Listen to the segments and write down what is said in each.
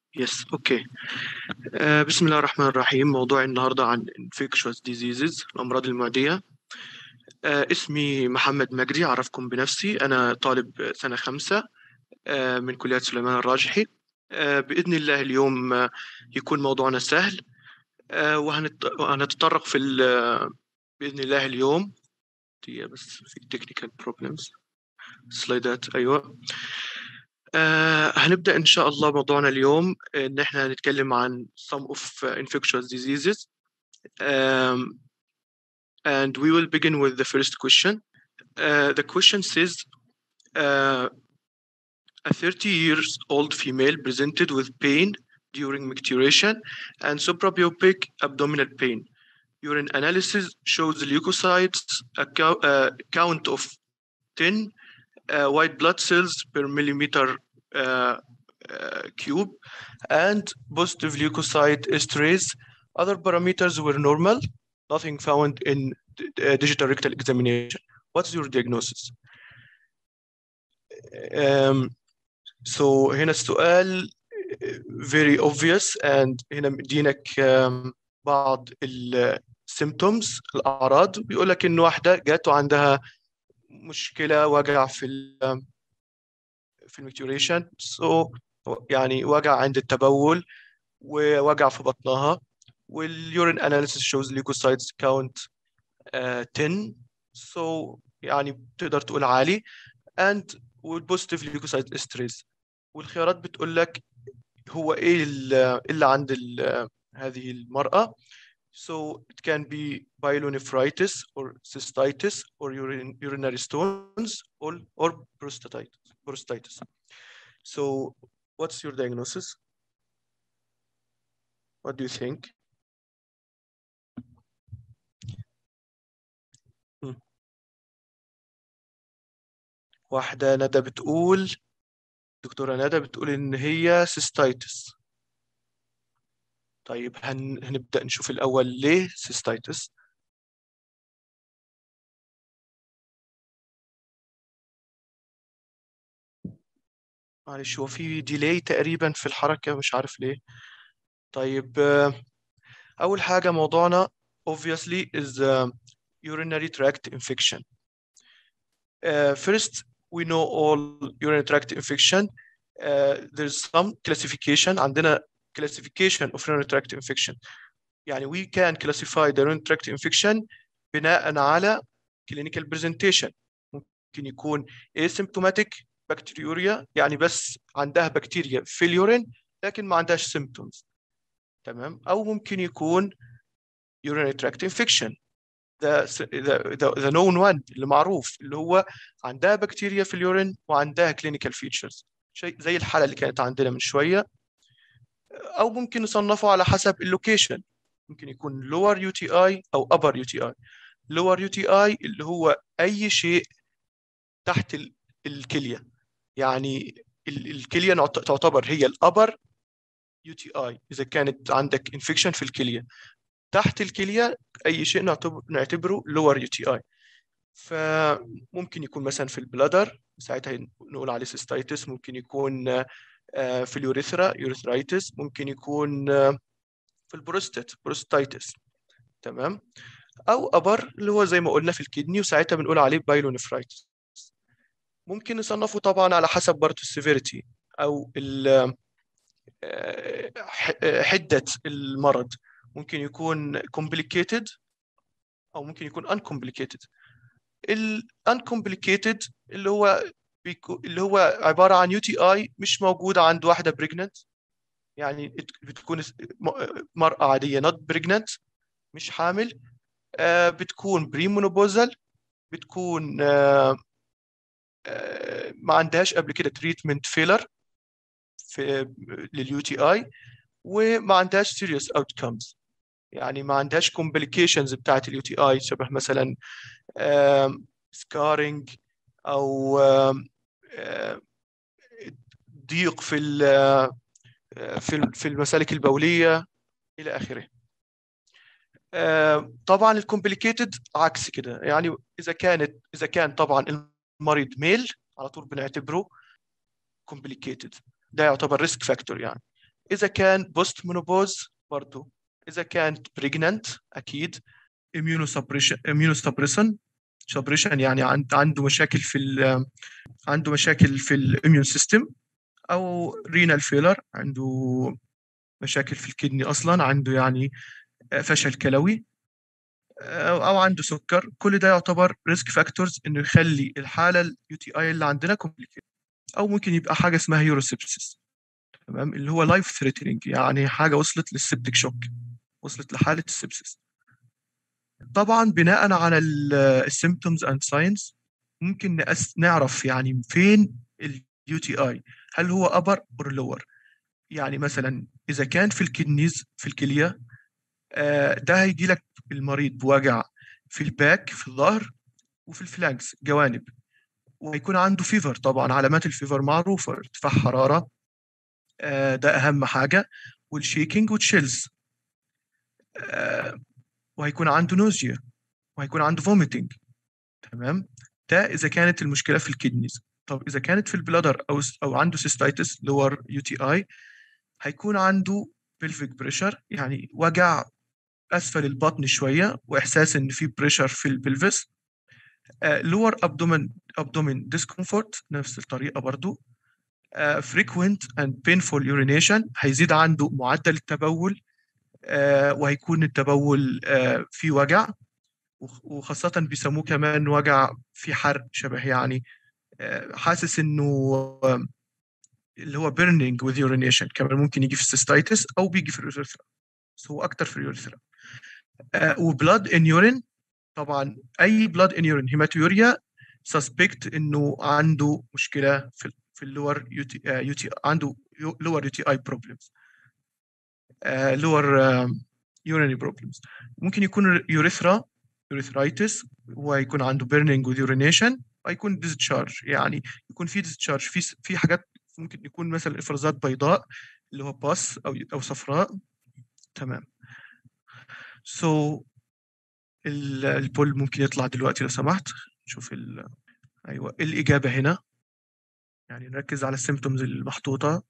يس اوكي آه، بسم الله الرحمن الرحيم موضوع النهارده عن infectious diseases الامراض المعديه آه، اسمي محمد مجدي اعرفكم بنفسي انا طالب سنه خمسه آه، من كليه سليمان الراجحي آه، باذن الله اليوم آه، يكون موضوعنا سهل آه، وهنت- وهنتطرق في ال- باذن الله اليوم دقيقة بس في technical problems سلايدات ايوه آه هنبدأ إن شاء الله موضوعنا اليوم إن إحنا هنتكلم عن some of uh, infectious diseases um, and we will begin with the first question. Uh, the question says uh, a 30 years old female presented with pain during micturition and suprapubic abdominal pain. Urine analysis shows leukocytes a cou- uh, count of 10 uh, white blood cells per millimeter uh, uh, cube and positive leukocyte esterase. Other parameters were normal, nothing found in uh, digital rectal examination. What's your diagnosis? Um, so هنا السؤال very obvious and هنا مدينك um, بعض ال symptoms الأعراض بيقول لك إن واحدة جات وعندها مشكلة وجع في ال في الميكتوريشن سو يعني وجع عند التبول ووجع في بطنها واليورين اناليسيس شوز ليكوسايتس كاونت 10 سو يعني تقدر تقول عالي and والبوزيتيف ليكوسايت استريز والخيارات بتقول لك هو ايه ال- اللي عند ال- هذه المرأة So it can be pyelonephritis or cystitis or urine, urinary stones or, or prostatitis. prostatitis. So what's your diagnosis? What do you think? Hmm. واحدة ندى بتقول دكتورة ندى بتقول إن هي cystitis. طيب هن... هنبدأ نشوف الأول ليه cystitis. معلش هو في ديلي تقريبا في الحركة مش عارف ليه. طيب آه، أول حاجة موضوعنا obviously is uh, urinary tract infection. Uh, first, we know all urinary tract infection. Uh, there's some classification. عندنا classification of urinary tract infection. يعني we can classify the urinary tract infection بناء على clinical presentation. ممكن يكون asymptomatic bacteriuria يعني بس عندها بكتيريا في اليورين لكن ما عندهاش symptoms. تمام؟ أو ممكن يكون urinary tract infection. the, the, the, the known one اللي معروف اللي هو عندها بكتيريا في اليورين وعندها clinical features شيء زي الحالة اللي كانت عندنا من شوية أو ممكن نصنفه على حسب اللوكيشن ممكن يكون lower UTI أو upper UTI lower UTI اللي هو أي شيء تحت ال- الكلية يعني ال- الكلية نعت- تعتبر هي الأبر UTI إذا كانت عندك infection في الكلية تحت الكلية أي شيء نعتبر نعتبره lower UTI فممكن يكون مثلا في البلادر ساعتها نقول عليه cystitis ممكن يكون آه، في اليوريثرا urethritis ممكن يكون آه، في البروستات بروستايتس تمام أو أبر اللي هو زي ما قلنا في الكدني وساعتها بنقول عليه بايلونيفرايتس ممكن نصنفه طبعا على حسب برضه السيفيريتي أو ال- آه، ح- حدة المرض ممكن يكون complicated أو ممكن يكون uncomplicated ال uncomplicated اللي هو بيكو اللي هو عبارة عن يو تي اي مش موجودة عند واحدة pregnant يعني it- بتكون س- م- مرأة عادية not pregnant مش حامل آه، بتكون بريمونوبوزال بتكون آه، آه، ما عندهاش قبل كده تريتمنت فيلر في لليو تي اي وما عندهاش سيريس اوتكمز يعني ما عندهاش كومبليكيشنز بتاعت اليو تي اي شبه مثلا سكارينج او آم، آم، ضيق في ال- آه، في ال- في المسالك البوليه الى اخره آه، طبعا الكومبليكيتد عكس كده يعني اذا كانت اذا كان طبعا المريض ميل على طول بنعتبره كومبليكيتد ده يعتبر ريسك فاكتور يعني اذا كان بوست مونوبوز برضه اذا كانت بريجننت اكيد immunosuppression immunosuppression suppression يعني عند عنده مشاكل في ال عنده مشاكل في الاميون سيستم او رينال فيلر عنده مشاكل في الكدني اصلا عنده يعني فشل كلوي او عنده سكر كل ده يعتبر ريسك فاكتورز انه يخلي الحاله اليو تي اي اللي عندنا كومبليكيت او ممكن يبقى حاجه اسمها يوروسيبسيس تمام اللي هو لايف ثريتنينج يعني حاجه وصلت للسبتك شوك وصلت لحاله السبسس طبعا بناء على السيمبتومز اند ساينز ممكن نقس نعرف يعني فين اليو تي اي هل هو ابر اور لور يعني مثلا اذا كان في الكدنيز في الكليه آه، ده هيجي لك المريض بوجع في الباك في الظهر وفي الفلانكس جوانب وهيكون عنده فيفر طبعا علامات الفيفر معروفه ارتفاع حراره آه، ده اهم حاجه والشيكينج والشيلز وهيكون عنده نوزيا وهيكون عنده فوميتنج تمام ده اذا كانت المشكله في الكدنيز طب اذا كانت في البلادر او او عنده سيستايتس لور يو تي اي هيكون عنده بلفيك بريشر يعني وجع اسفل البطن شويه واحساس ان في بريشر في البلفس لور ابدومين ابدومين ديسكومفورت نفس الطريقه برضو فريكوينت اند بينفول يورينيشن هيزيد عنده معدل التبول آه، وهيكون التبول آه، فيه وجع وخاصة بيسموه كمان وجع في حرق شبه يعني آه، حاسس انه اللي هو burning with urination كمان ممكن يجي في السيستايتس او بيجي في اليوريثرا بس هو اكتر في اليوريثرا وبلاد ان يورين طبعا اي بلاد ان يورين هيماتوريا سسبكت انه عنده مشكله في في اللور يو تي عنده لور يو تي اي بروبلمز لور يورينري بروبلمز ممكن يكون يوريثرا يوريثرايتس ويكون عنده بيرنينج وذ يورينيشن ويكون ديسشارج يعني يكون في ديسشارج في في حاجات ممكن يكون مثلا افرازات بيضاء اللي هو باس او او صفراء تمام سو so, البول ممكن يطلع دلوقتي لو سمحت نشوف ال... ايوه الاجابه هنا يعني نركز على السيمتومز المحطوطه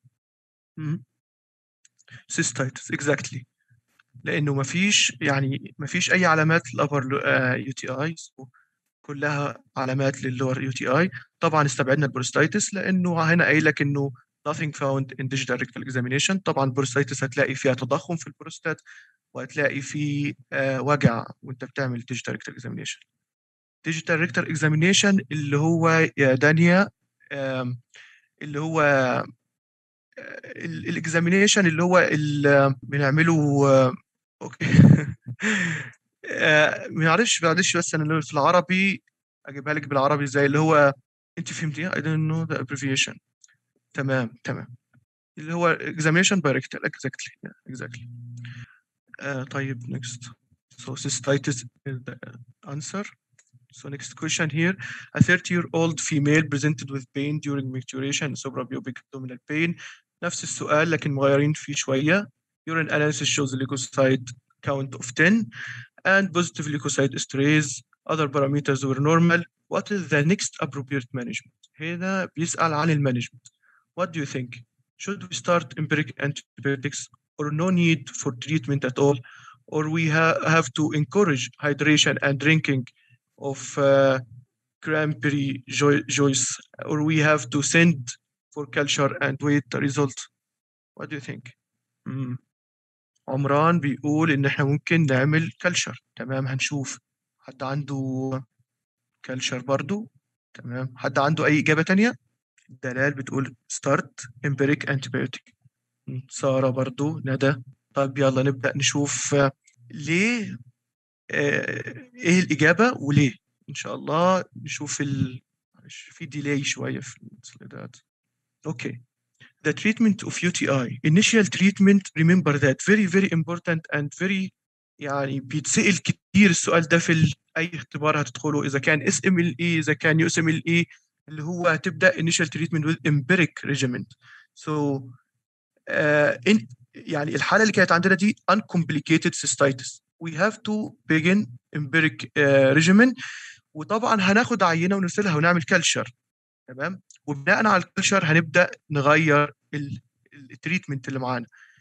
سيستايتس اكزاكتلي لانه ما فيش يعني ما فيش اي علامات للابر يو تي اي كلها علامات للور يو تي اي طبعا استبعدنا البروستايتس لانه هنا قايل لك انه nothing found in digital rectal examination طبعا البروستايتس هتلاقي فيها تضخم في البروستات وهتلاقي فيه آه وجع وانت بتعمل digital rectal examination digital rectal examination اللي هو يا دانيا اللي هو الاكزامينيشن اللي هو اللي بنعمله اوكي ما اعرفش معلش بس انا في العربي اجيبها لك بالعربي زي اللي هو انت فهمتي I don't know the abbreviation تمام تمام اللي هو examination by rectal exactly yeah, exactly uh, طيب next so cystitis is the answer So next question here. A 30-year-old female presented with pain during micturition, suprapubic abdominal pain. نفس السؤال لكن مغيرين فيه شوية. Urine analysis shows leukocyte count of 10 and positive leukocyte esterase. Other parameters were normal. What is the next appropriate management? هنا بيسأل عن المانجمنت. What do you think? Should we start empiric antibiotics or no need for treatment at all? Or we ha have to encourage hydration and drinking of uh, cranberry juice? Or we have to send for culture and wait the result what do you think مم. عمران بيقول ان احنا ممكن نعمل كلشر تمام هنشوف حد عنده كلشر برضو تمام حد عنده اي اجابه تانية دلال بتقول ستارت امبيريك انتيبيوتيك ساره برضو ندى طيب يلا نبدا نشوف ليه ايه الاجابه وليه ان شاء الله نشوف ال... في ديلاي شويه في السلايدات Okay. The treatment of UTI, initial treatment, remember that very, very important and very يعني بيتسأل كتير السؤال ده في ال... أي اختبار هتدخله إذا كان اس ام ال اي إذا كان يو اس ام ال اي اللي هو هتبدأ initial treatment with empiric regimen. So uh, in, يعني الحالة اللي كانت عندنا دي uncomplicated cystitis. We have to begin empiric uh, regimen وطبعا هناخد عينة ونرسلها ونعمل كلشر تمام وبناء على الكلشر هنبدا نغير التريتمنت اللي معانا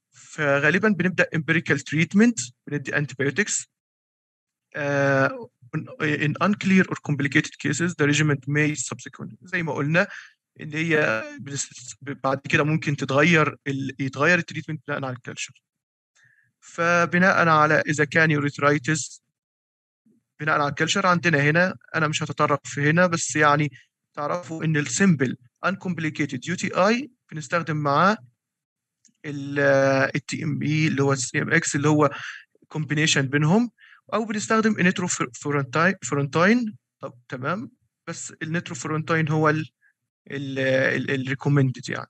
فغالبا بنبدا امبيريكال تريتمنت بندي antibiotics uh, in unclear or complicated cases the regimen may subsequently زي ما قلنا ان هي بنس- بعد كده ممكن تتغير ال- يتغير التريتمنت بناء على الكالتشر فبناء على اذا كان يوريثرايتس بناء على الكالتشر عندنا هنا انا مش هتطرق في هنا بس يعني تعرفوا ان السمبل uncomplicated يو تي اي بنستخدم معاه التي ام بي اللي هو السي ام اكس اللي هو كومبينيشن بينهم او بنستخدم النيتروفورنتاين طب تمام بس النيتروفورنتاين هو الريكومندد يعني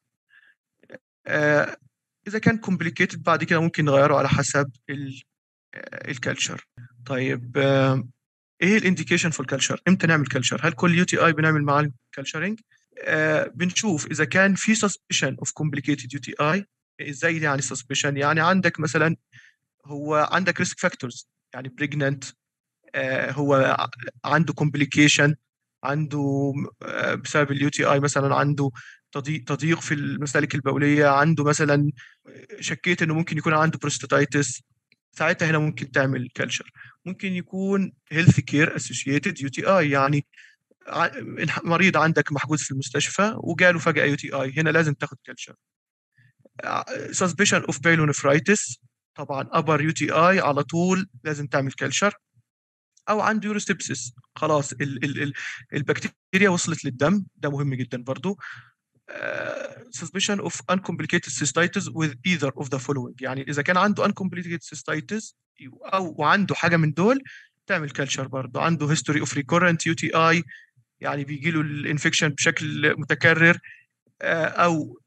آه، اذا كان كومبليكيتد بعد كده ممكن نغيره على حسب الكالتشر طيب آه، ايه الانديكيشن في الكالتشر امتى نعمل كالتشر هل كل يو تي اي بنعمل معاه كالتشرنج بنشوف اذا كان في suspicion of complicated يو تي اي ازاي يعني suspicion يعني عندك مثلا هو عندك ريسك فاكتورز يعني بريجننت هو ع- عنده كومبليكيشن عنده آه، بسبب اليو تي اي مثلا عنده تضييق تضييق في المسالك البوليه عنده مثلا شكيت انه ممكن يكون عنده بروستاتايتس ساعتها هنا ممكن تعمل كلشر ممكن يكون هيلث كير اسوشيتد يو تي اي يعني ع- مريض عندك محجوز في المستشفى وجاله فجاه يو تي اي هنا لازم تاخد كلشر suspicion of pyelonephritis طبعا upper يو تي اي على طول لازم تعمل كلشر او عنده يوروسيبسس خلاص ال ال ال البكتيريا وصلت للدم ده مهم جدا برضو آه، suspicion of uncomplicated cystitis with either of the following يعني اذا كان عنده uncomplicated cystitis او وعنده حاجه من دول تعمل كلشر برضه عنده history of recurrent UTI يعني بيجي له الانفكشن بشكل متكرر آه، او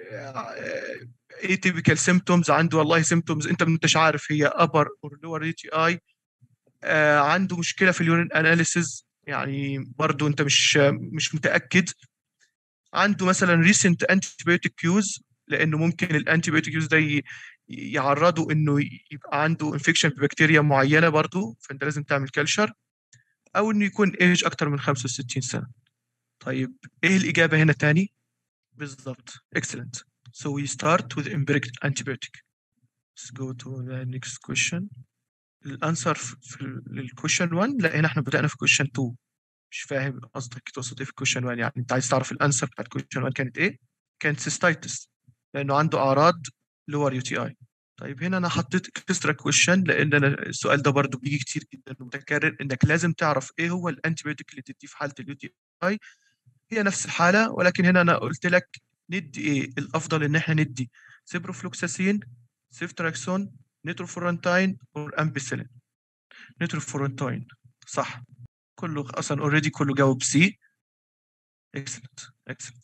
atypical symptoms عنده والله symptoms انت ما انتش عارف هي upper or lower UTI آه، عنده مشكله في اليورين اناليسيز يعني برضه انت مش مش متاكد عنده مثلا ريسنت انتيبيوتيك كيوز لانه ممكن الانتيبيوتيك كيوز ده ي- يعرضه انه يبقى عنده انفكشن ببكتيريا معينه برضه فانت لازم تعمل كلشر او انه يكون ايج اكتر من 65 سنه طيب ايه الاجابه هنا تاني بالظبط excellent so we start with empiric antibiotic let's go to the next question الانسر في الكويشن 1 لا هنا احنا بدأنا في كويشن 2 مش فاهم قصدك تقصد ايه في كويشن 1 يعني انت عايز تعرف الانسر بتاعت كويشن 1 كانت ايه؟ كانت سيستايتس لانه عنده اعراض لور يو تي اي طيب هنا انا حطيت اكسترا كويشن لان انا السؤال ده برضو بيجي كتير جدا ومتكرر انك لازم تعرف ايه هو الانتيبيوتيك اللي تديه في حاله اليو تي اي هي نفس الحاله ولكن هنا انا قلت لك ندي ايه الافضل ان احنا ندي سيبروفلوكساسين سيفتراكسون نيتروفورنتاين او امبيسيلين نيتروفورنتاين صح كله اصلا اوريدي كله جاوب سي اكسلنت اكسلنت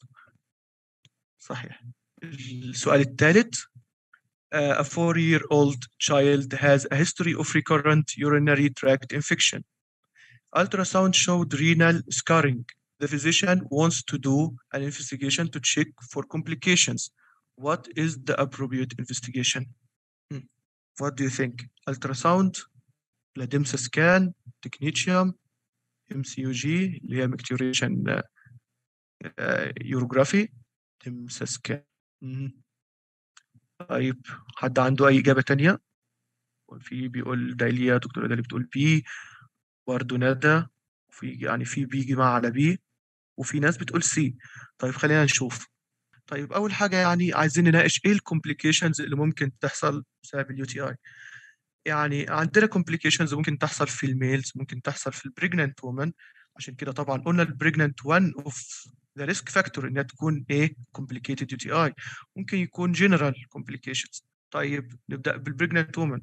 صحيح السؤال الثالث uh, a four-year-old child has a history of recurrent urinary tract infection. Ultrasound showed renal scarring. The physician wants to do an investigation to check for complications. What is the appropriate investigation? Hmm. What do you think? Ultrasound, LADIMSA scan, technetium, MCUG اللي هي micturition يوروجرافي DIMSA scan. مهم. طيب حد عنده أي إجابة تانية؟ في بيقول داليا دكتورة داليا بتقول بي برضه ندى في يعني في بيجي مع على بي وفي ناس بتقول سي طيب خلينا نشوف طيب أول حاجة يعني عايزين نناقش إيه الكومبليكيشنز اللي ممكن تحصل بسبب اليو تي اي يعني عندنا كومبليكيشنز ممكن تحصل في الميلز ممكن تحصل في البريجننت وومن عشان كده طبعا قلنا البريجننت one اوف ذا ريسك فاكتور انها تكون ايه complicated يو تي اي ممكن يكون جنرال complications طيب نبدا بالبريجننت وومن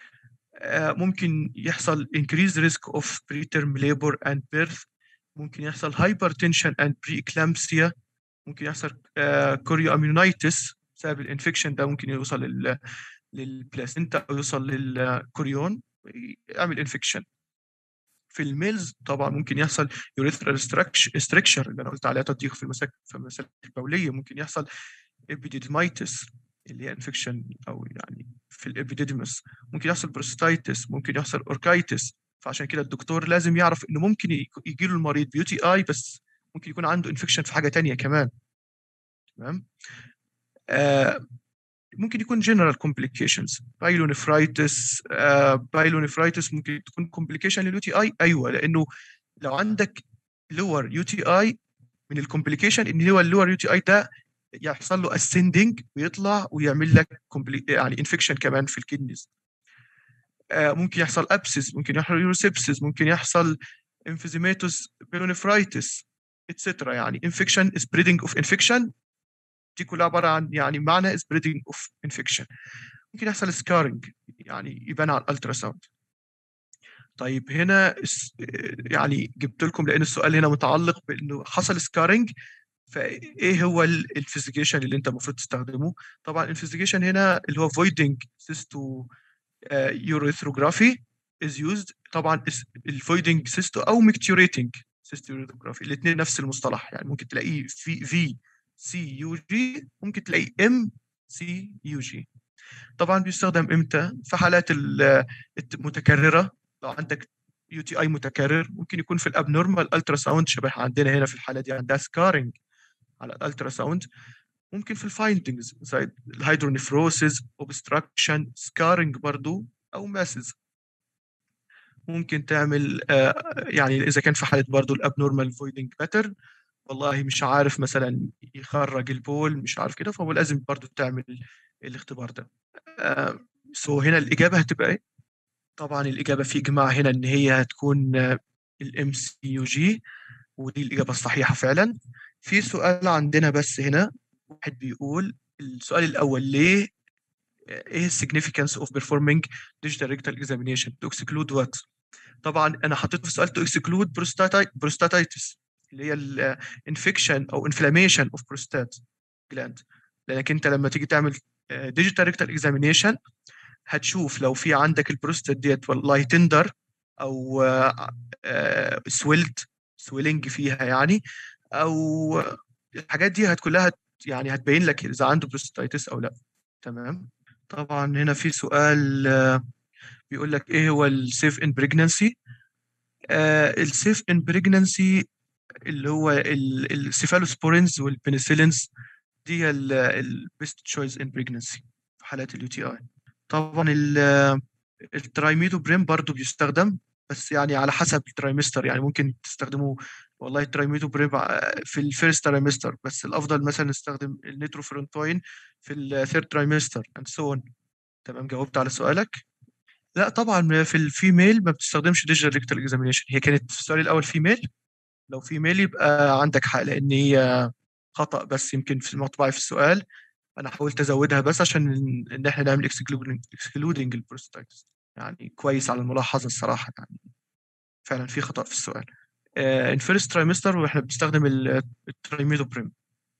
ممكن يحصل increased risk of preterm labor and birth ممكن يحصل hypertension and preeclampsia ممكن يحصل كوريواميونيتس بسبب الانفكشن ده ممكن يوصل لل للبلاسينتا او يوصل للكوريون يعمل انفكشن في الميلز طبعا ممكن يحصل يوريثرال ستركشر اللي انا قلت عليها تضييق في المسالك في المسالك البوليه ممكن يحصل ابيديدمايتس اللي هي انفكشن او يعني في الابيديدمس ممكن يحصل بروستايتس ممكن يحصل اوركايتس فعشان كده الدكتور لازم يعرف انه ممكن يجي له المريض بيو تي اي بس ممكن يكون عنده انفكشن في حاجه تانية كمان تمام آه ممكن يكون general complications بايلونيفرايتس بايلونيفرايتس ممكن تكون complication لليو تي اي ايوه لانه لو عندك lower يو تي اي من الكومبليكيشن ان هو اللور يو تي اي ده يحصل له ascending ويطلع ويعمل لك compli- يعني انفكشن كمان في الكدنيز آه، ممكن يحصل ابسس ممكن يحصل يوروسيبسس ممكن يحصل انفيزيماتوس بيلونيفرايتس اتسترا يعني انفكشن سبريدنج اوف انفكشن دي كلها عباره عن يعني معنى سبريدنج اوف انفكشن ممكن يحصل سكارنج يعني يبان على الالترا ساوند طيب هنا اس- يعني جبت لكم لان السؤال هنا متعلق بانه حصل سكارنج فايه هو الانفستيجيشن اللي انت المفروض تستخدمه طبعا الانفستيجيشن هنا اللي هو voiding cysto urethrophy is used طبعا الفويدنج سيستو او ميكتوريتنج سيستو urethropy الاثنين نفس المصطلح يعني ممكن تلاقيه في في سي يو جي ممكن تلاقيه ام سي يو جي طبعا بيستخدم امتى في حالات ال- المتكرره لو عندك يو تي اي متكرر ممكن يكون في الابنورمال الترا ساوند شبه عندنا هنا في الحاله دي عندها سكارنج على الالترا ساوند ممكن في الفايندنجز زي الهيدرونيفروسيس اوبستراكشن سكارنج برضو او ماسز ممكن تعمل آه، يعني اذا كان في حاله برضو الابنورمال فويدنج باترن والله مش عارف مثلا يخرج البول مش عارف كده فهو لازم برضو تعمل الاختبار ده سو هنا الاجابه هتبقى ايه طبعا الاجابه في اجماع هنا ان هي هتكون الام سي يو جي ودي الاجابه الصحيحه فعلا في سؤال عندنا بس هنا واحد بيقول السؤال الاول ليه ايه السيجنيفيكانس اوف بيرفورمينج ديجيتال ريكتال اكزامينيشن تو اكسكلود وات طبعا انا حطيت في السؤال تو اكسكلود بروستاتايتس اللي هي الانفكشن او انفلاميشن اوف بروستات جلاند لانك انت لما تيجي تعمل ديجيتال ريكتال اكزامينيشن هتشوف لو في عندك البروستات ديت والله تندر او سويلد سويلنج فيها يعني او الحاجات دي هت كلها هت- يعني هتبين لك اذا عنده بروستاتيتس او لا تمام طبعا هنا في سؤال آه، بيقول لك ايه هو السيف ان بريجنانسي السيف ان بريجنانسي اللي هو السيفالوسبورينز والبنسلينز دي هي البيست تشويس ان بريجنانسي في حالات اليو تي اي طبعا ال- الترايميدوبريم برضو بيستخدم بس يعني على حسب الترايمستر يعني ممكن تستخدموا والله الترايميدوبريم ع- في الفيرست ترايمستر بس الافضل مثلا نستخدم النيتروفرونتوين في الثيرد ترايمستر اند سو اون تمام جاوبت على سؤالك لا طبعا في الفيميل ما بتستخدمش ديجيتال ريكتال اكزامينيشن هي كانت في السؤال الاول فيميل لو فيميل يبقى عندك حق لان هي خطا بس يمكن في المطبعي في السؤال انا حاولت ازودها بس عشان ان إن احنا نعمل اكسكلودنج البروستاتس يعني كويس على الملاحظه الصراحه يعني فعلا في خطا في السؤال ان فيرست ترايمستر واحنا بنستخدم ال- الترايميدوبريم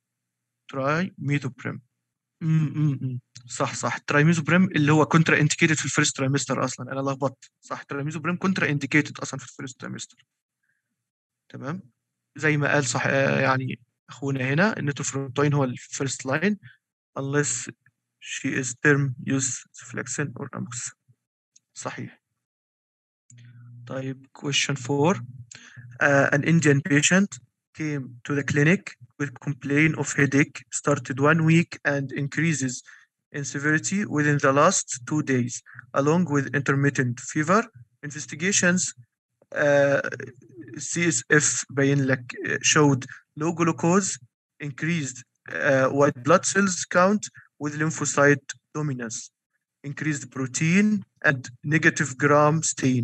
ترايميدوبريم امم أمم. صح صح الترايميزوبريم اللي هو كونترا انديكيتد في الفيرست ترايمستر اصلا انا لخبطت صح الترايميزوبريم كونترا انديكيتد اصلا في الفيرست ترايمستر تمام زي ما قال صح آه، يعني اخونا هنا النيتروفروتوين هو الفيرست لاين unless she is term use flexin or amox صحيح طيب question 4 uh, an Indian patient came to the clinic with complaint of headache started one week and increases in severity within the last two days along with intermittent fever investigations uh, CSF باين لك uh, showed low glucose increased uh, white blood cells count with lymphocyte dominance increased protein and negative gram stain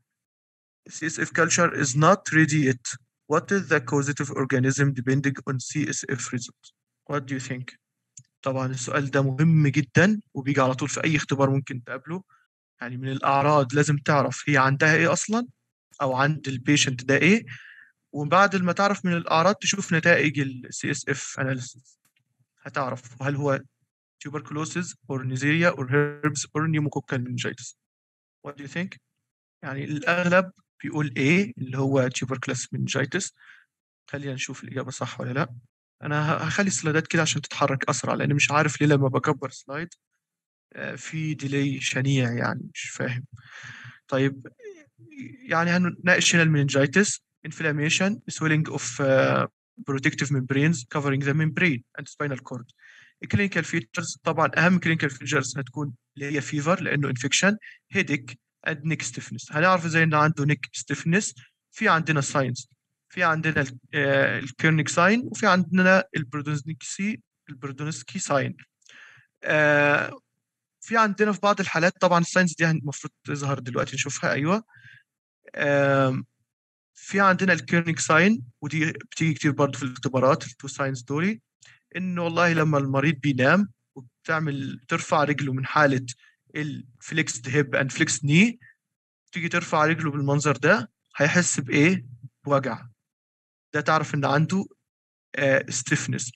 CSF culture is not ready yet. What is the causative organism depending on CSF result? What do you think? طبعا السؤال ده مهم جدا وبيجي على طول في أي اختبار ممكن تقابله يعني من الأعراض لازم تعرف هي عندها إيه أصلا أو عند البيشنت ده إيه وبعد ما تعرف من الأعراض تشوف نتائج ال CSF analysis هتعرف هل هو tuberculosis or Neisseria or herpes or pneumococcal meningitis. What do you think? يعني الأغلب بيقول ايه اللي هو tuberculosis meningitis خلينا نشوف الإجابة صح ولا لا أنا ه- هخلي السلايدات كده عشان تتحرك أسرع لأن مش عارف ليه لما بكبر سلايد آه، في ديلي شنيع يعني مش فاهم طيب يعني هنناقش هنا المننجيتس inflammation swelling of uh, protective membranes covering the membrane and spinal cord الكلينيكال فيتشرز طبعا اهم كلينيكال فيتشرز هتكون اللي هي فيفر لانه انفكشن هيديك اند نيك ستيفنس هنعرف ازاي انه عنده نيك ستيفنس في عندنا ساينز في عندنا الكيرنيك ساين وفي عندنا البرودونسكي البرودونسكي ساين آه، في عندنا في بعض الحالات طبعا الساينز دي المفروض تظهر دلوقتي نشوفها ايوه آم، في عندنا الكيرنيك ساين ودي بتيجي كتير برضه في الاختبارات التو ساينز دولي انه والله لما المريض بينام وبتعمل ترفع رجله من حاله الفليكس هيب اند فليكس ني تيجي ترفع رجله بالمنظر ده هيحس بايه؟ بوجع ده تعرف ان عنده ستيفنس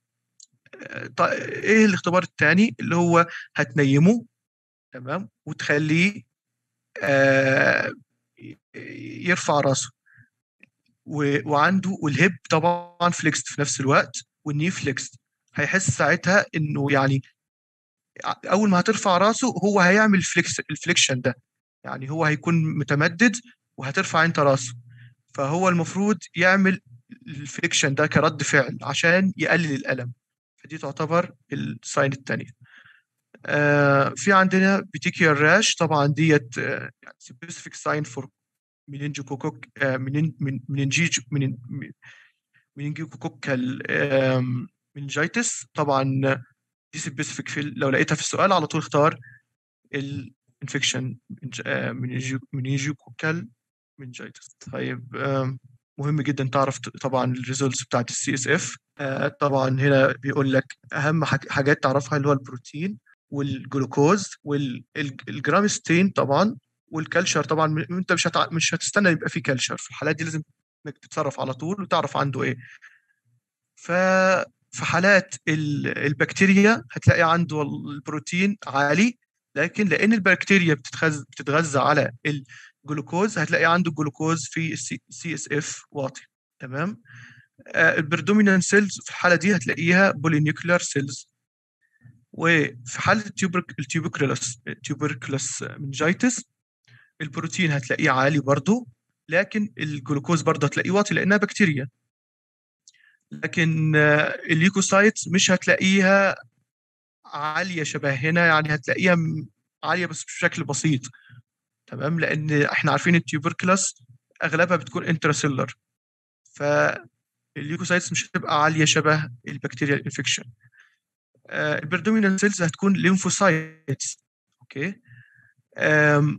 ايه الاختبار الثاني اللي هو هتنيمه تمام وتخليه آه، يرفع راسه و- وعنده والهيب طبعا فليكست في نفس الوقت والني فليكست هيحس ساعتها انه يعني اول ما هترفع راسه هو هيعمل فليكس الفليكشن ده يعني هو هيكون متمدد وهترفع انت راسه فهو المفروض يعمل الفليكشن ده كرد فعل عشان يقلل الالم فدي تعتبر الساين الثانيه آه في عندنا بيتيكيال راش طبعا ديت آه سبيسيفيك ساين فور مننجوكوكوك آه منن من مننجيج من مننجوكوكال مننجيتس طبعا دي سبيسيفيك في لو لقيتها في السؤال على طول اختار الانفكشن مننجوكوكال مننجيتس طيب آم، مهم جدا تعرف ت- طبعا الريزولتس بتاعت السي اس اف طبعا هنا بيقول لك اهم حاج- حاجات تعرفها اللي هو البروتين والجلوكوز والجرامستين طبعا والكالشر طبعا م- انت مش هتع... مش هتستنى يبقى في كالشر في الحالات دي لازم انك تتصرف على طول وتعرف عنده ايه ف في حالات ال- البكتيريا هتلاقي عنده البروتين عالي لكن لان البكتيريا بتتغذى بتتغذى على الجلوكوز هتلاقي عنده الجلوكوز في السي اس اف واطي تمام البردومينان سيلز في الحاله دي هتلاقيها بولينيوكلير سيلز وفي حاله التيوبرك التيوبركلس التيوبركلس منجيتس البروتين هتلاقيه عالي برضه لكن الجلوكوز برضه هتلاقيه واطي لانها بكتيريا لكن آه، الليوكوسايتس مش هتلاقيها عاليه شبه هنا يعني هتلاقيها م- عاليه بس بشكل بسيط تمام لان احنا عارفين التيوبركلس اغلبها بتكون انتراسيلر فالليوكوسايتس مش هتبقى عاليه شبه البكتيريا الانفكشن البردومينال سيلز هتكون ليمفوسايتس اوكي آم،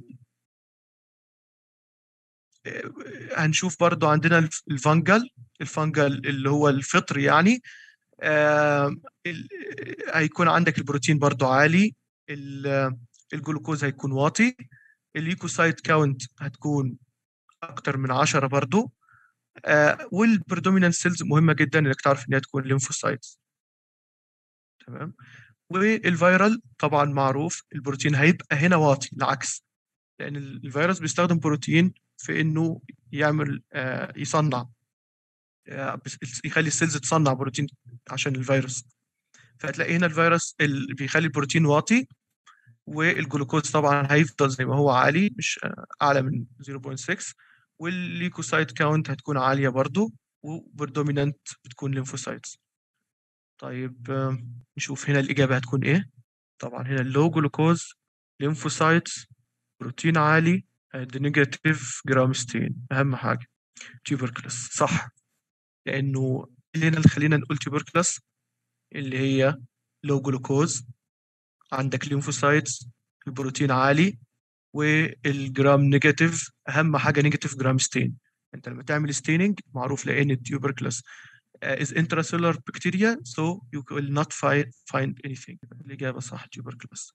آه، هنشوف برضو عندنا الف- الفانجل الفانجل اللي هو الفطر يعني آم، ال- هيكون عندك البروتين برضو عالي ال- الجلوكوز هيكون واطي الليوكوسايت كاونت هتكون اكتر من 10 برضو آه والبريدومينانت سيلز مهمه جدا انك تعرف انها تكون ليمفوسايتس تمام والفيرال طبعا معروف البروتين هيبقى هنا واطي العكس لان ال- الفيروس بيستخدم بروتين في انه يعمل آه يصنع آه بس- يخلي السيلز تصنع بروتين عشان الفيروس فهتلاقي هنا الفيروس اللي بيخلي البروتين واطي والجلوكوز طبعا هيفضل زي ما هو عالي مش آه، اعلى من 0.6 والليكوسايت كاونت هتكون عاليه برضو وبردومينانت بتكون ليمفوسايتس طيب آم، نشوف هنا الاجابه هتكون ايه طبعا هنا اللو جلوكوز ليمفوسايتس بروتين عالي نيجاتيف جرامستين اهم حاجه تيوبركلس صح لانه اللي هنا اللي خلينا نقول تيوبركلس اللي هي لو جلوكوز عندك ليمفوسايتس البروتين عالي والجرام نيجاتيف اهم حاجه نيجاتيف جرام ستين انت لما تعمل ستيننج معروف لان التيوبركلس is intracellular bacteria so you will not find find anything الإجابة صح tuberculosis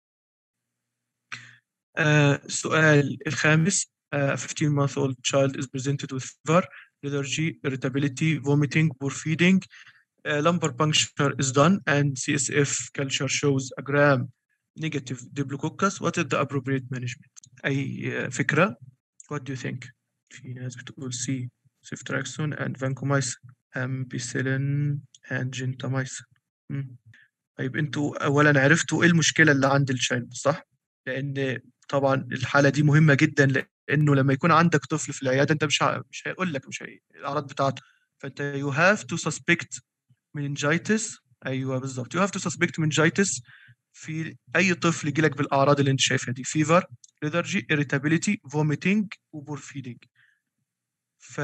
آه، السؤال الخامس آه، 15 month old child is presented with fever lethargy irritability vomiting poor feeding uh, lumbar puncture is done and CSF culture shows a gram negative diplococcus what is the appropriate management أي آه، فكرة what do you think في ناس بتقول C ceftriaxone and vancomycin ampicillin and gentamicin مم. طيب انتوا اولا عرفتوا ايه المشكله اللي عند الشايلد صح؟ لان طبعا الحاله دي مهمه جدا لانه لما يكون عندك طفل في العياده انت مش ه... مش هيقول لك مش هي... الاعراض بتاعته فانت you have to suspect meningitis ايوه بالظبط you have to suspect meningitis في اي طفل يجي لك بالاعراض اللي انت شايفها دي fever lethargy irritability vomiting وبور feeding ف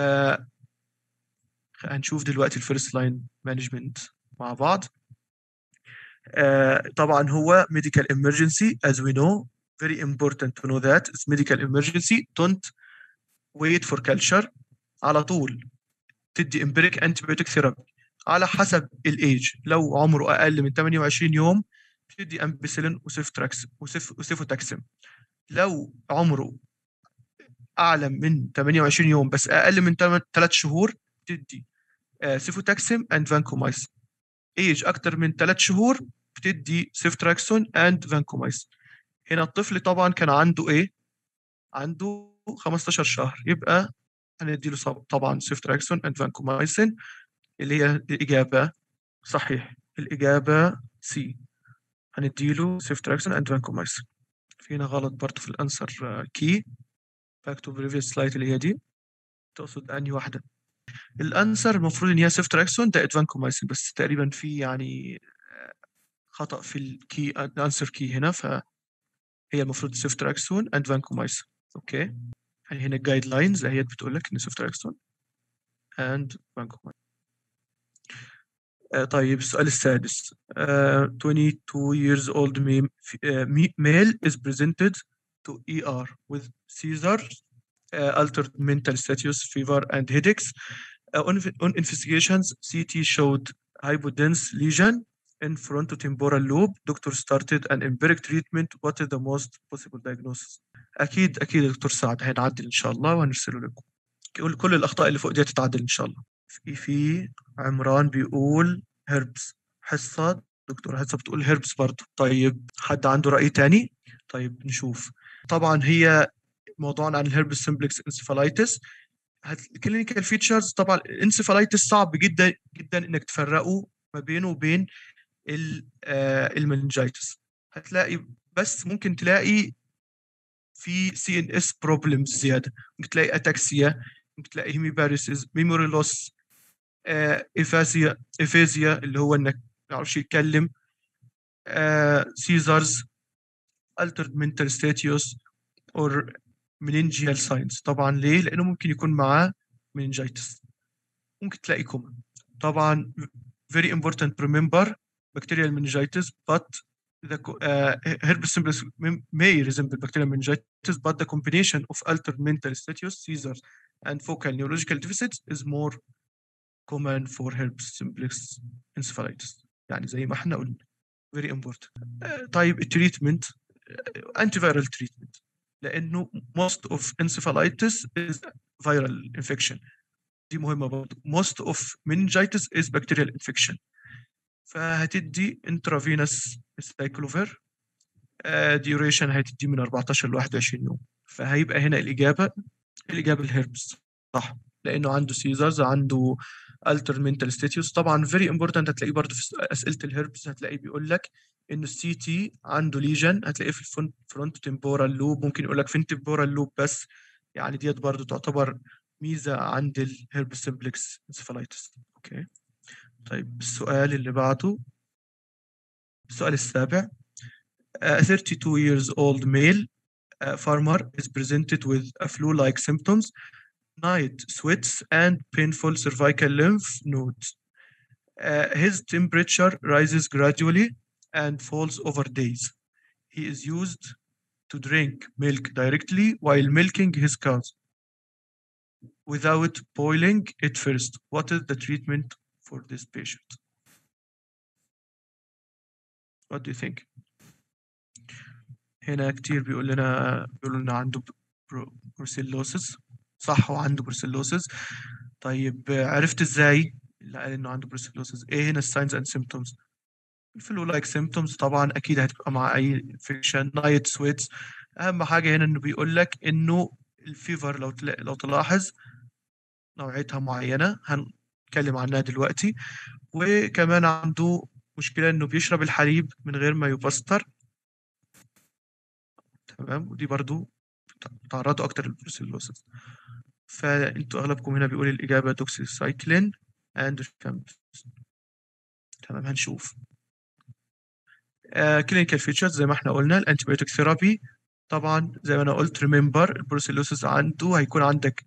هنشوف دلوقتي الفيرست لاين مانجمنت مع بعض آه، طبعا هو medical emergency as we know very important to know that it's medical emergency don't wait for culture على طول تدي empiric antibiotic therapy على حسب الايج لو عمره اقل من 28 يوم تدي امبيسيلين وسيفتراكس وسيف وسيفوتاكسم لو عمره اعلى من 28 يوم بس اقل من 3 شهور تدي آه، سيفوتاكسم اند فانكومايسين ايج اكتر من 3 شهور بتدي سيفتراكسون اند فانكومايسين هنا الطفل طبعا كان عنده ايه عنده 15 شهر يبقى هنديله صب- طبعا سيفتراكسون اند فانكومايسين اللي هي الاجابه صحيح الاجابه سي هنديله سيفتراكسون اند فانكومايسين في هنا غلط برضه في الانسر كي باك تو بريفيوس سلايد اللي هي دي تقصد انهي واحده الانسر المفروض ان هي سيفتراكسون ده فانكومايسين بس تقريبا في يعني آه، خطأ في الكي الانسر كي هنا فهي المفروض سيفتراكسون اند فانكومايسين اوكي يعني هنا الجايد لاينز هي بتقول لك ان سيفتراكسون اند فانكومايسين آه، طيب السؤال السادس آه، 22 years old male, uh, male is presented to ER with seizures, uh, altered mental status, fever, and headaches. Uh, on, on investigations, CT showed hypodense lesion in frontotemporal lobe. Doctor started an empiric treatment. What is the most possible diagnosis? أكيد أكيد دكتور سعد هينعدل إن شاء الله وهنرسله لكم. كل كل الأخطاء اللي فوق دي هتتعدل إن شاء الله. في في عمران بيقول هربس حصة دكتور حصة بتقول هربس برضه. طيب حد عنده رأي تاني؟ طيب نشوف. طبعا هي موضوعنا عن الهربس سمبلكس انسفالايتس الكلينيكال فيتشرز طبعا الانسفالايتس صعب جدا جدا انك تفرقه ما بينه وبين المنجيتس هتلاقي بس ممكن تلاقي في سي ان اس بروبلمز زياده ممكن تلاقي اتاكسيا ممكن تلاقي هيميباريسيس ميموري لوس افازيا افازيا اللي هو انك ما يعرفش يتكلم سيزرز altered mental status or meningeal signs طبعا ليه؟ لأنه ممكن يكون معاه meningitis ممكن تلاقي كوما طبعا very important to remember bacterial meningitis but the co- uh, herpes simplex may- may resemble bacterial meningitis but the combination of altered mental status seizures and focal neurological deficits is more common for herpes simplex encephalitis يعني زي ما احنا قلنا very important uh, طيب التريتمنت antiviral treatment لانه most of encephalitis is viral infection دي مهمه برضه most of meningitis is bacterial infection فهتدي intravenous cyclovir uh, duration هتدي من 14 ل 21 يوم فهيبقى هنا الاجابه الاجابه الهربس صح لانه عنده سيزرز عنده alter mental status طبعا very important هتلاقيه برضه في اسئله الهربس هتلاقيه بيقول لك انه السي تي عنده ليجن هتلاقيه في الفرونت تمبورال لوب ممكن يقول لك فين تمبورال لوب بس يعني ديت برضه تعتبر ميزه عند الهرب سمبلكس انسفالايتس اوكي طيب السؤال اللي بعده السؤال السابع A 32 years old male uh, farmer is presented with a flu-like symptoms night sweats and painful cervical lymph nodes Uh, his temperature rises gradually and falls over days. He is used to drink milk directly while milking his cows without boiling it first. What is the treatment for this patient? What do you think? هنا كتير بيقول لنا بيقولوا لنا عنده برو- بروسيلوسيس صح هو عنده بروسيلوسيس طيب آه، عرفت ازاي اللي قال انه عنده بروسيلوسيس ايه هنا الساينز اند سيمبتومز الفلو لايك سيمبتومز طبعا اكيد هتبقى مع اي انفكشن نايت سويتس اهم حاجه هنا انه بيقول لك انه الفيفر لو تلا... لو تلاحظ نوعيتها معينه هنتكلم عنها دلوقتي وكمان عنده مشكله انه بيشرب الحليب من غير ما يبستر تمام ودي برضو تعرضوا اكتر للبروسيلوسيس فانتوا اغلبكم هنا بيقول الاجابه دوكسيسايكلين اند تمام هنشوف كلينيكال فيتشرز زي ما احنا قلنا الانتيبيوتيك ثيرابي طبعا زي ما انا قلت ريمبر البروسيلوسيس عنده هيكون عندك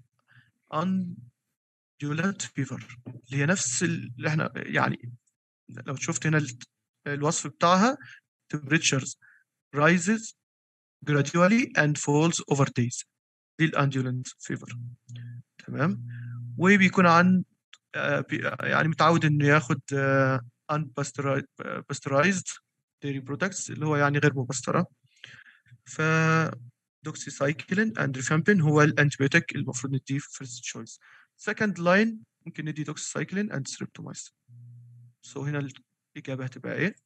اندولنت فيفر اللي هي نفس اللي احنا يعني لو شفت هنا ال- الوصف بتاعها temperatures rises gradually and falls over days دي الاندولنت فيفر تمام وبيكون عن آه، بي- يعني متعود انه ياخد unpasteurized dairy products اللي هو يعني غير مبسترة ف دوكسيسايكلين اند ريفامبين هو الانتيبيوتيك المفروض نديه فيرست تشويس سكند لاين ممكن ندي دوكسيسايكلين اند ستريبتومايسين سو هنا الإجابة هتبقى إيه؟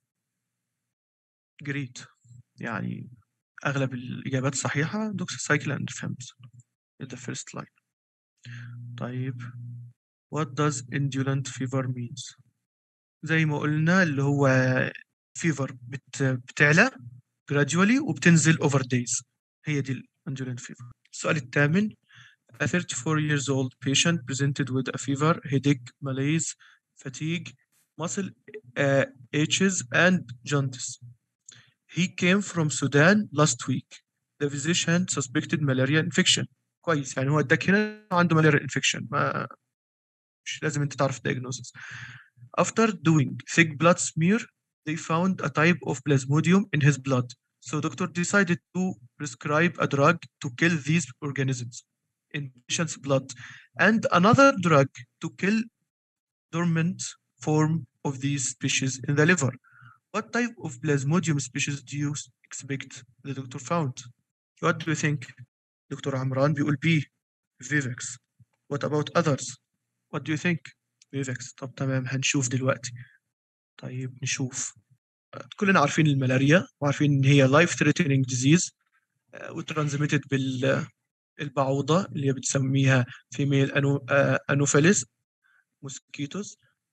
جريد يعني أغلب الإجابات صحيحة دوكسيسايكلين اند ريفامبين in the first line طيب what does indolent fever means زي ما قلنا اللي هو fever بت بتعلى gradually وبتنزل over days هي دي indolent fever السؤال الثامن A 34 years old patient presented with a fever, headache, malaise, fatigue, muscle uh, aches, and jaundice. He came from Sudan last week. The physician suspected malaria infection. كويس يعني هو اداك هنا عنده malaria infection ما مش لازم انت تعرف diagnosis. After doing thick blood smear, they found a type of plasmodium in his blood. So doctor decided to prescribe a drug to kill these organisms in patient's blood and another drug to kill dormant form of these species in the liver. What type of plasmodium species do you expect the doctor found? What do you think? Dr. Amran بيقول B. Vivex. What about others? What do you think? Vivex. طب تمام هنشوف دلوقتي. طيب نشوف. كلنا عارفين الملاريا وعارفين ان هي life threatening disease وترانزميتد بالبعوضة اللي هي بتسميها فيميل أنو انوفيليس موسكيتوس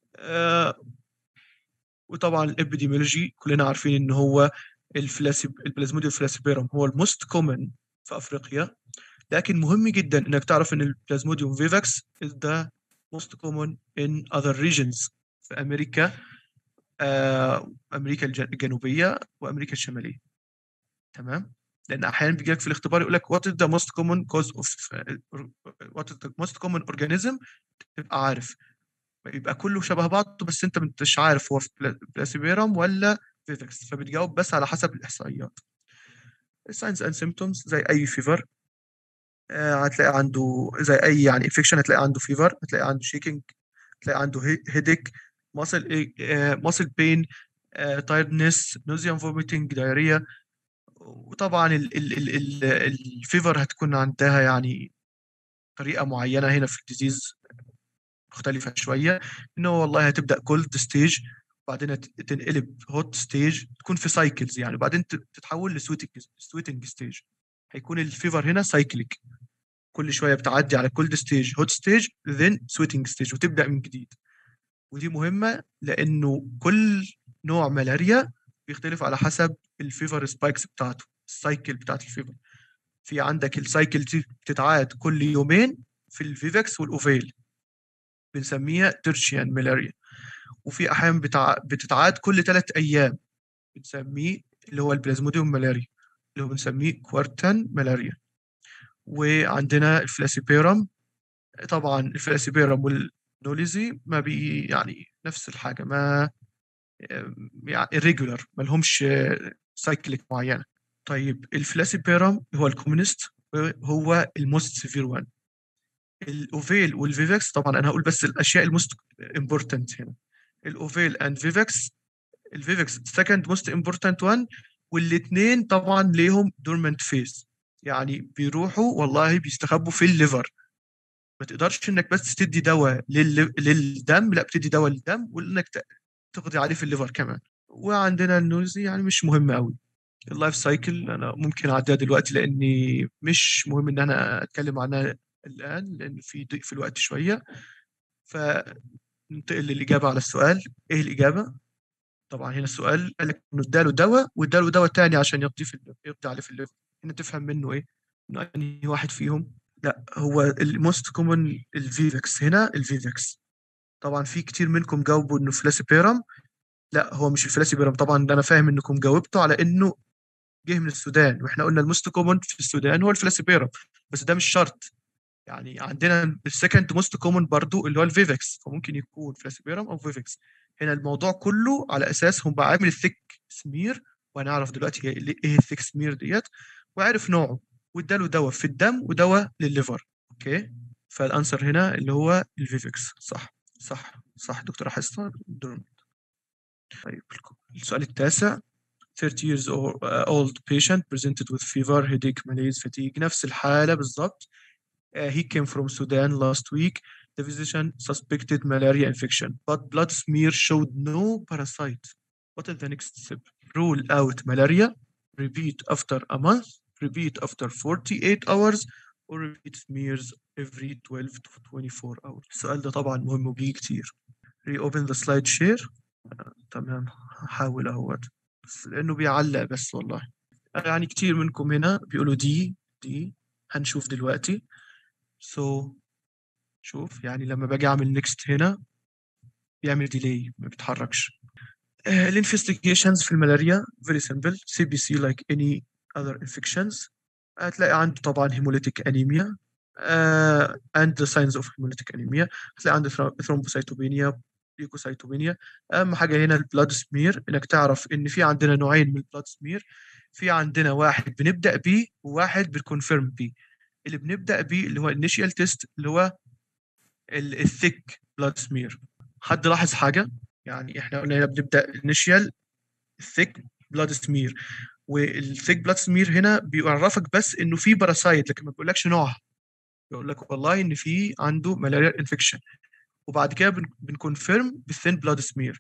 وطبعا الابيديميولوجي كلنا عارفين ان هو الفلاسيب البلازموديوم فلاسيبيرم هو الموست كومن في افريقيا لكن مهم جدا انك تعرف ان البلازموديوم فيفاكس is the most common in other regions في امريكا آه، امريكا الج- الجنوبيه وامريكا الشماليه تمام لان احيانا بيجي لك في الاختبار يقول لك what is the most common cause of what is the most common organism تبقى عارف يبقى كله شبه بعض بس انت مش عارف هو في بلا- بلاسيبيرم ولا فيفكس فبتجاوب بس على حسب الاحصائيات signs and symptoms زي اي فيفر هتلاقي عنده زي اي يعني انفكشن هتلاقي عنده فيفر هتلاقي عنده شيكينج هتلاقي عنده هيديك muscle muscle pain tiredness nausea vomiting diarrhea وطبعا ال ال ال ال الفيفر هتكون عندها يعني طريقة معينة هنا في الديزيز مختلفة شوية إنه والله هتبدأ كولد ستيج وبعدين هت- تنقلب هوت ستيج تكون في سايكلز يعني وبعدين ت- تتحول لسويتنج سويتنج ستيج هيكون الفيفر هنا سايكليك كل شوية بتعدي على كولد ستيج هوت ستيج then سويتنج ستيج وتبدأ من جديد ودي مهمة لأنه كل نوع ملاريا بيختلف على حسب الفيفر سبايكس بتاعته السايكل بتاعت الفيفر في عندك السايكل دي بتتعاد كل يومين في الفيفكس والأوفيل بنسميها ترشيان ملاريا وفي أحيان بتع... بتتعاد كل ثلاث أيام بنسميه اللي هو البلازموديوم ملاريا اللي هو بنسميه كوارتان ملاريا وعندنا الفلاسيبيرم طبعا الفلاسيبيرم والنوليزي ما بي يعني نفس الحاجة ما يعني irregular ما لهمش سايكليك معينة طيب الفلاسيبيرم هو الكومونست هو الموست سيفير وان الاوفيل والفيفكس طبعا انا هقول بس الاشياء الموست امبورتنت هنا الاوفيل اند فيفكس الفيفكس سكند موست امبورتنت وان والاثنين طبعا ليهم دورمنت فيز يعني بيروحوا والله بيستخبوا في الليفر ما تقدرش انك بس تدي دواء لل... للدم لا بتدي دواء للدم وانك ت- تقضي عليه في الليفر كمان وعندنا النوزي يعني مش مهم قوي اللايف سايكل انا ممكن اعديها دلوقتي لاني مش مهم ان انا اتكلم عنها الان لان في ضيق في الوقت شويه فننتقل للاجابه على السؤال ايه الاجابه طبعا هنا السؤال قال لك انه اداله دواء واداله دواء تاني عشان يقضي في الليفر يقضي عليه في الليفر هنا تفهم منه ايه انه انهي واحد فيهم لا هو الموست كومن الفيفكس هنا الفيفكس طبعا في كتير منكم جاوبوا انه فلاسيبيرم لا هو مش الفلاسيبيرم طبعا انا فاهم انكم جاوبتوا على انه جه من السودان واحنا قلنا الموست كومون في السودان هو الفلاسيبيرم بس ده مش شرط يعني عندنا السكند موست كومون برضو اللي هو الفيفكس فممكن يكون فلاسيبيرم او فيفكس هنا الموضوع كله على اساس هم بعمل الثيك سمير وهنعرف دلوقتي هي ايه الثيك سمير ديت وعرف نوعه واداله دواء في الدم ودواء للليفر اوكي فالانسر هنا اللي هو الفيفكس صح صح صح دكتور حسن طيب السؤال التاسع 30 years old patient presented with fever, headache, malaise, fatigue نفس الحالة بالضبط. Uh, he came from Sudan last week. The physician suspected malaria infection, but blood smear showed no parasite. What is the next step? Rule out malaria, repeat after a month, repeat after 48 hours, or repeat smears every 12 to 24 hours. السؤال ده طبعا مهم وبيجي كتير. Reopen the slide share. Uh, تمام هحاول اهوت. بس لانه بيعلق بس والله يعني كتير منكم هنا بيقولوا دي دي هنشوف دلوقتي سو so, شوف يعني لما باجي اعمل نيكست هنا بيعمل ديلي ما بيتحركش الانفستيجيشنز في الملاريا فيري سمبل سي بي سي لايك اني اذر انفكشنز هتلاقي عنده طبعا هيموليتيك انيميا اند ساينز اوف هيموليتيك انيميا هتلاقي عنده ثرومبوسايتوبينيا ليوكوسايتوبينيا اهم حاجه هنا البلاد سمير انك تعرف ان في عندنا نوعين من البلاد سمير في عندنا واحد بنبدا بيه وواحد بنكونفيرم بيه اللي بنبدا بيه اللي هو الانيشيال تيست اللي هو الثيك بلاد سمير حد لاحظ حاجه يعني احنا قلنا هنا بنبدا الانيشيال الثيك بلاد سمير والثيك بلاد سمير هنا بيعرفك بس انه في باراسايت لكن ما بيقولكش نوعها بيقول لك والله ان في عنده ملاريا انفكشن وبعد كده بنكونفيرم بالثين بلاد سمير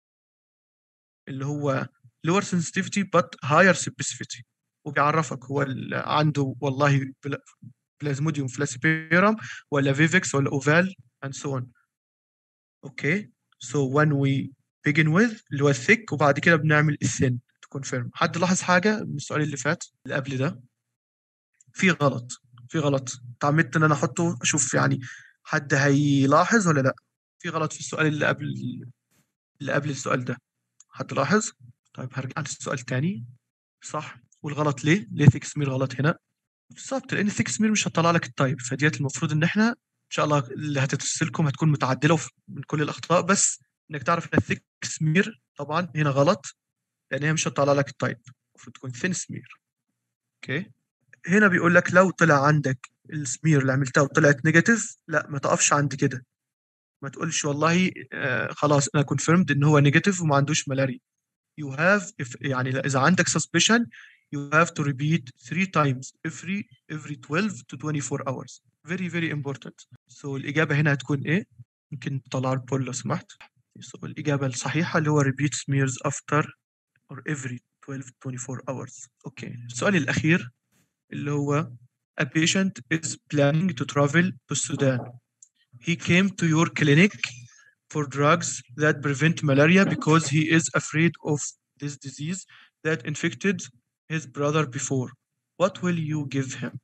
اللي هو lower sensitivity but higher specificity وبيعرفك هو عنده والله بلازموديوم فلاسيبيرم ولا فيفكس ولا اوفال and so on اوكي so when we begin with اللي هو الثيك وبعد كده بنعمل الثين to confirm حد لاحظ حاجه من السؤال اللي فات اللي قبل ده في غلط في غلط تعمدت ان انا احطه اشوف يعني حد هيلاحظ ولا لا في غلط في السؤال اللي قبل اللي قبل السؤال ده حد لاحظ طيب هرجع للسؤال تاني صح والغلط ليه ليه ثيك سمير غلط هنا بالظبط لان ثيك سمير مش هتطلع لك التايب فديت المفروض ان احنا ان شاء الله اللي هتترسلكم هتكون متعدله من كل الاخطاء بس انك تعرف ان الثيك سمير طبعا هنا غلط لان هي مش هتطلع لك التايب المفروض تكون ثين سمير اوكي هنا بيقول لك لو طلع عندك السمير اللي عملتها وطلعت نيجاتيف لا ما تقفش عند كده ما تقولش والله آه خلاص انا كونفيرمد ان هو نيجاتيف وما عندوش ملاريا you have if يعني اذا عندك suspicion you have to repeat three times every every 12 to 24 hours very very important so الاجابه هنا هتكون ايه ممكن تطلع البول لو سمحت so الاجابه الصحيحه اللي هو repeat smears after or every 12 to 24 hours اوكي السؤال الاخير اللي هو a patient is planning to travel to Sudan. He came to your clinic for drugs that prevent malaria because he is afraid of this disease that infected his brother before. What will you give him?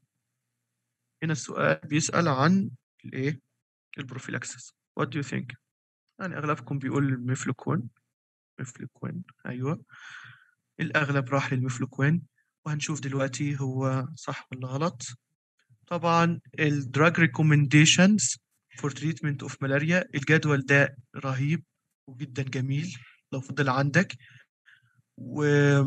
هنا السؤال بيسأل عن الايه؟ البروفيلاكسس. What do you think? يعني أغلبكم بيقول الميفلوكوين. ميفلوكوين أيوه. الأغلب راح للميفلوكوين. وهنشوف دلوقتي هو صح ولا غلط طبعا ال drug recommendations for treatment of malaria الجدول ده رهيب وجدا جميل لو فضل عندك و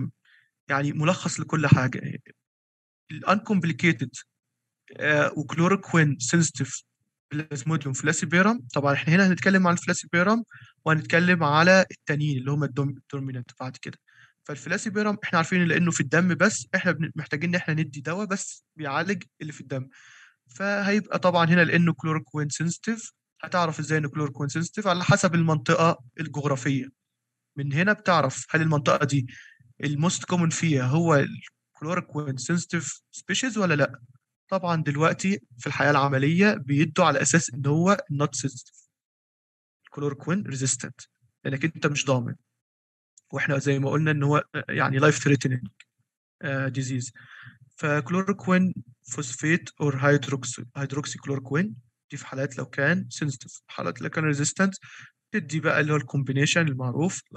يعني ملخص لكل حاجة ال uncomplicated uh, وكلوروكوين sensitive بلازموديوم فلاسيبيرم طبعا احنا هنا هنتكلم عن الفلاسيبيرم وهنتكلم على التانيين اللي هم الدومينانت بعد كده فالفلاسيبيرم احنا عارفين لانه في الدم بس احنا محتاجين ان احنا ندي دواء بس بيعالج اللي في الدم فهيبقى طبعا هنا لانه كلوروكوين سنسيتيف هتعرف ازاي انه كلوروكوين سنسيتيف على حسب المنطقه الجغرافيه من هنا بتعرف هل المنطقه دي الموست كومن فيها هو الكلوروكوين سنسيتيف سبيشيز ولا لا طبعا دلوقتي في الحياه العمليه بيدوا على اساس ان هو نوت سنسيتيف كلوروكوين ريزيستنت لانك انت مش ضامن واحنا زي ما قلنا ان هو يعني لايف ثريتنينج ديزيز فكلوروكوين فوسفيت اور هيدروكسي هيدروكسي كلوروكوين دي في حالات لو كان سنسيتيف حالات لو كان ريزيستنت تدي بقى اللي هو الكومبينيشن المعروف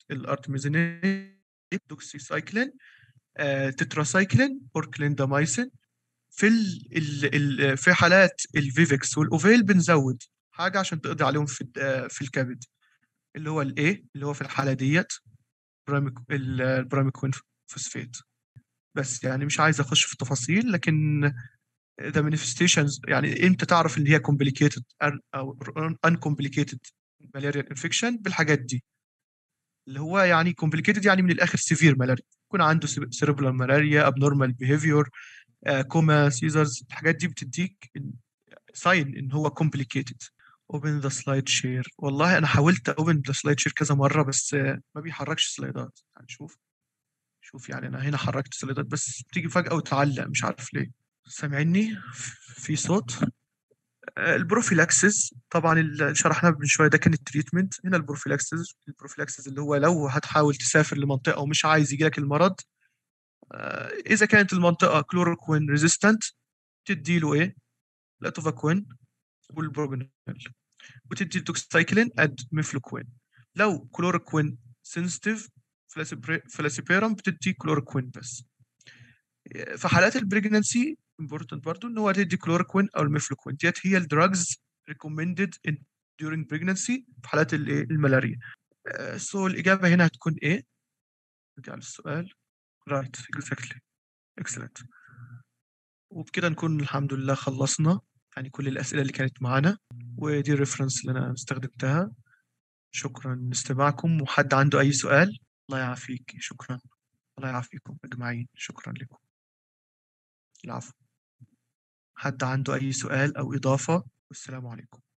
الارتميزينين دوكسيسايكلين آه، تتراسايكلين اور كليندامايسين في ال ال ال في حالات الفيفكس والاوفيل بنزود حاجه عشان تقضي عليهم في الد- آه، في الكبد اللي هو الايه اللي هو في الحاله ديت براميك- ال- البراميكوين فوسفات بس يعني مش عايز اخش في تفاصيل لكن the manifestations يعني امتى تعرف ان هي complicated او uncomplicated malarial infection بالحاجات دي اللي هو يعني complicated يعني من الاخر severe malaria يكون عنده cerebral malaria abnormal behavior كوما سيزرز الحاجات دي بتديك ساين ان هو complicated open the slide share والله انا حاولت open the slide share كذا مره بس آه، ما بيحركش سلايدات يعني شوف شوف يعني انا هنا حركت سلايدات بس بتيجي فجأة وتعلق مش عارف ليه سامعني في صوت آه، البروفيلاكسس طبعا اللي شرحناه من شويه ده كان التريتمنت هنا البروفيلاكسس البروفيلاكسس اللي هو لو هتحاول تسافر لمنطقه ومش عايز يجيلك المرض آه، اذا كانت المنطقه كلوروكوين ريزيستنت تدي له ايه لاتوفاكوين والبروبينال وتدي الدوكسايكلين اد ميفلوكوين لو كلوروكوين سنسيتيف فلاسيبيرم بتدي كلوروكوين بس في حالات البريجنانسي امبورتنت برضو ان هو تدي كلوروكوين او الميفلوكوين ديت هي الدراجز ريكومندد in during pregnancy في حالات ال- الملاريا سو الاجابه هنا هتكون ايه نرجع للسؤال رايت اكزاكتلي اكسلنت وبكده نكون الحمد لله خلصنا يعني كل الاسئله اللي كانت معانا ودي الريفرنس اللي انا استخدمتها شكرا لاستماعكم وحد عنده اي سؤال الله يعافيك شكرا الله يعافيكم اجمعين شكرا لكم العفو حد عنده اي سؤال او اضافه والسلام عليكم